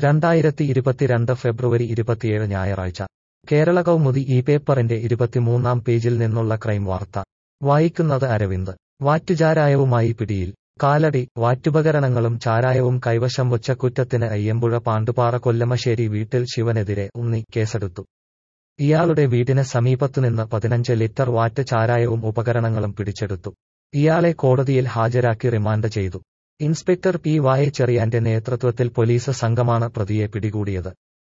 രണ്ടായിരത്തി ഇരുപത്തിരണ്ട് ഫെബ്രുവരി ഇരുപത്തിയേഴ് ഞായറാഴ്ച കേരള കൗമുദി ഈ പേപ്പറിന്റെ ഇരുപത്തിമൂന്നാം പേജിൽ നിന്നുള്ള ക്രൈം വാർത്ത വായിക്കുന്നത് അരവിന്ദ് വാറ്റുചാരായവുമായി പിടിയിൽ കാലടി വാറ്റുപകരണങ്ങളും ചാരായവും കൈവശം വച്ച കുറ്റത്തിന് അയ്യമ്പുഴ പാണ്ടുപാറ കൊല്ലമശ്ശേരി വീട്ടിൽ ശിവനെതിരെ ഉന്നി കേസെടുത്തു ഇയാളുടെ വീടിന് സമീപത്തുനിന്ന് പതിനഞ്ച് ലിറ്റർ വാറ്റ് ചാരായവും ഉപകരണങ്ങളും പിടിച്ചെടുത്തു ഇയാളെ കോടതിയിൽ ഹാജരാക്കി റിമാൻഡ് ചെയ്തു ഇൻസ്പെക്ടർ പി വായ ചെറിയാന്റെ നേതൃത്വത്തിൽ പോലീസ് സംഘമാണ് പ്രതിയെ പിടികൂടിയത്